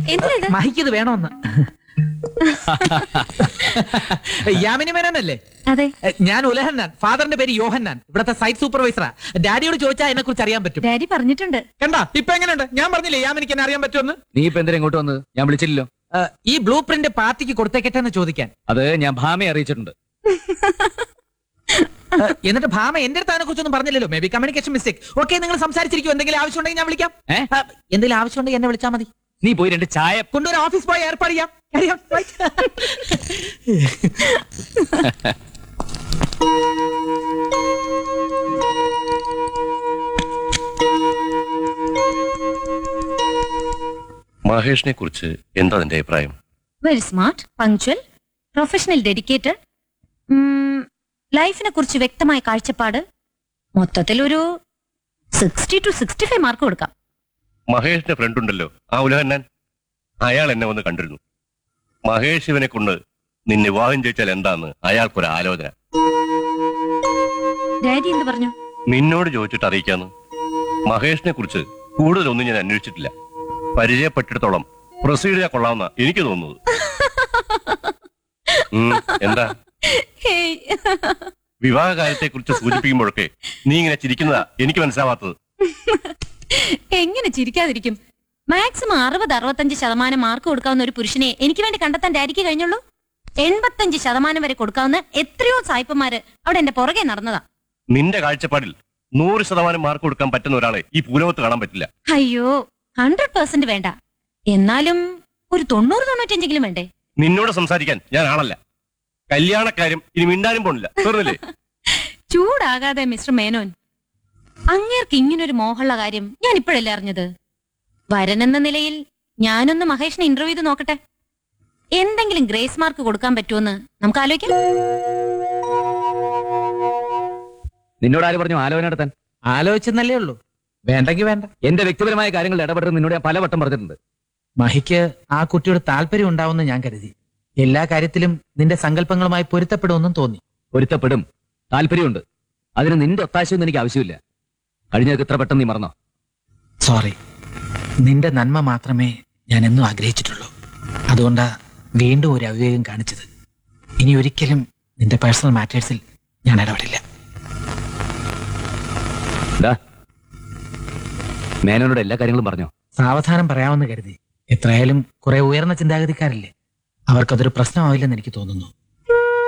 എന്തിനാ ഇത്? മഹിക്കത് വേണമെന്ന് യാമിനി മേനോനല്ലേ അതെ എ, ഞാൻ ഉലഹന്നാൻ ഫാദറിന്റെ പേര് യോഹന്നാൻ ഇവിടത്തെ സൈറ്റ് സൂപ്പർവൈസറാ ഡാഡിയോട് ചോദിച്ചാൽ എന്നെ കുറിച്ച് അറിയാൻ പറ്റും ഡാഡി പറഞ്ഞിട്ടുണ്ട് കണ്ടാ ഇപ്പൊ എങ്ങനെയുണ്ട് ഞാൻ പറഞ്ഞില്ലേ യാമിനിക്ക് എന്നെ അറിയാൻ പറ്റുമെന്ന് നീ ഇപ്പൊ എന്തിനാ ഇങ്ങോട്ട് വന്നത് ഞാൻ വിളിച്ചില്ലല്ലോ എ, ഈ ബ്ലൂ പ്രിന്റ് പാർട്ടിക്ക് കൊടുത്തേക്കട്ടെ എന്ന് ചോദിക്കാൻ അത് ഞാൻ ഭാമയെ അറിയിച്ചിട്ടുണ്ട് എ, എന്നിട്ട് ഭാമ എന്റെ അടുത്ത് അതിനെ കുറിച്ചൊന്നും പറഞ്ഞില്ലല്ലോ maybe communication mistake okay നിങ്ങൾ സംസാരിച്ചിരിക്കും എന്തെങ്കിലും ആവശ്യമുണ്ടെങ്കിൽ ഞാൻ വിളിക്കാം ഏ? എ, എന്തെങ്കിലും ആവശ്യമുണ്ടെങ്കിൽ എന്നെ വിളിച്ചാൽ മതി നീ പോയി രണ്ട് ചായ കൊണ്ടുവരാൻ ഓഫീസ് പോയി ഏർപ്പാട് ചെയ്യാം അറിയാം Right. മഹേഷിനെ കുറിച്ച് എന്താ നിന്റെ അഭിപ്രായം very smart punctual professional dedicated ലൈഫിനെ കുറിച്ച് വ്യക്തമായ കാഴ്ചപ്പാട് മൊത്തത്തിൽ ഒരു sixty two sixty five mark കൊടുക്കാം മഹേഷിന്റെ ഫ്രണ്ട് ഉണ്ടല്ലോ ആ ഉലഹന്നാൻ അയാൾ എന്നെ വന്ന് കണ്ടിരുന്നു മഹേഷ് ഇവനെ കൊണ്ട് നിന്നെ വിവാഹം ചെയ്യിച്ചാൽ എന്താന്ന് അയാൾക്കൊരു ആലോചന ഡാഡി എന്ത് പറഞ്ഞു നിന്നോട് ചോദിച്ചിട്ട് അറിയിക്കാന്ന് മഹേഷിനെ കുറിച്ച് കൂടുതലൊന്നും ഞാൻ അന്വേഷിച്ചിട്ടില്ല പരിചയപ്പെട്ടിടത്തോളം പ്രൊസീഡ് ചെയ്യാൻ കൊള്ളാവുന്ന എനിക്ക് തോന്നുന്നത് ഉം, എന്താ ഹേയ്. വിവാഹ കാര്യത്തെ കുറിച്ച് സൂചിപ്പിക്കുമ്പോഴൊക്കെ നീ ഇങ്ങനെ ചിരിക്കുന്നതാ എനിക്ക് മനസ്സിലാവാത്തത് എങ്ങനെ ചിരിക്കാതിരിക്കും മാക്സിമം അറുപത് അറുപത്തഞ്ച് ശതമാനം മാർക്ക് കൊടുക്കാവുന്ന ഒരു പുരുഷനെ എനിക്ക് വേണ്ടി കണ്ടെത്താൻ ഡാഡിക്ക് കഴിഞ്ഞുള്ളൂ എൺപത്തഞ്ച് ശതമാനം വരെ കൊടുക്കാവുന്ന എത്രയോ സായിപ്പന്മാര് അവിടെ എന്റെ പുറകെ നടന്നതാ നിന്റെ കാഴ്ചപ്പാടിൽ നൂറ് ശതമാനം മാർക്ക് കൊടുക്കാൻ പറ്റുന്ന ഒരാളെ ഈ ഭൂലോകത്ത് കാണാൻ പറ്റില്ല അയ്യോ ഹൺഡ്രഡ് പെർസെന്റ് വേണ്ട എന്നാലും ഒരു തൊണ്ണൂറ് തൊണ്ണൂറ്റഞ്ചെങ്കിലും വേണ്ടേ നിന്നോട് സംസാരിക്കാൻ ഞാൻ ആളല്ല കല്യാണക്കാരും ഇനി മിണ്ടാനും പോണില്ല തീർന്നില്ലേ ചൂടാകാതെ മിസ്റ്റർ മേനോൻ അങ്ങേർക്ക് ഇങ്ങനൊരു മോഹമുള്ള കാര്യം ഞാൻ ഇപ്പോഴല്ലേ അറിഞ്ഞത് വരനെന്ന നിലയിൽ ഞാനൊന്ന് മഹേഷിനെ ഇന്റർവ്യൂ ചെയ്ത് നോക്കട്ടെ എന്തെങ്കിലും ഗ്രേസ് മാർക്ക് കൊടുക്കാൻ പറ്റുമെന്ന് നമുക്ക് ആലോചിക്കാം നിന്നോട് ആര് പറഞ്ഞു ആലോചന നടത്താൻ ആലോചിച്ചെന്നല്ലേ ഉള്ളൂ വേണ്ടെങ്കിൽ വേണ്ട എന്റെ വ്യക്തിപരമായ കാര്യങ്ങളിൽ ഇടപെടുന്നത് നിന്നോട് ഞാൻ പലവട്ടം പറഞ്ഞിട്ടുണ്ട് മഹിക്ക് ആ കുട്ടിയോട് താല്പര്യം ഉണ്ടാവുമെന്ന് ഞാൻ കരുതി എല്ലാ കാര്യത്തിലും നിന്റെ സങ്കല്പങ്ങളുമായി പൊരുത്തപ്പെടുമെന്നും തോന്നി പൊരുത്തപ്പെടും താല്പര്യമുണ്ട് അതിന് നിന്റെ ഒത്താശയൊന്നും എനിക്ക് ആവശ്യമില്ല കഴിഞ്ഞതൊക്കെ ഇത്ര പെട്ടെന്ന് നീ മറന്നോ സോറി നിന്റെ നന്മ മാത്രമേ ഞാൻ എന്നും ആഗ്രഹിച്ചിട്ടുള്ളൂ അതുകൊണ്ടാ വീണ്ടും ഒരു അവിവേകം കാണിച്ചത് ഇനി ഒരിക്കലും നിന്റെ പേഴ്സണൽ മാറ്റേഴ്സിൽ ഞാൻ ഇടപെടില്ല എന്താ മേനോനോട് എല്ലാ കാര്യങ്ങളും പറഞ്ഞോ സാവധാനം പറയാമെന്ന് കരുതി എത്രയായാലും കുറെ ഉയർന്ന ചിന്താഗതിക്കാരില്ലേ അവർക്കതൊരു പ്രശ്നമാവില്ലെന്ന് എനിക്ക് തോന്നുന്നു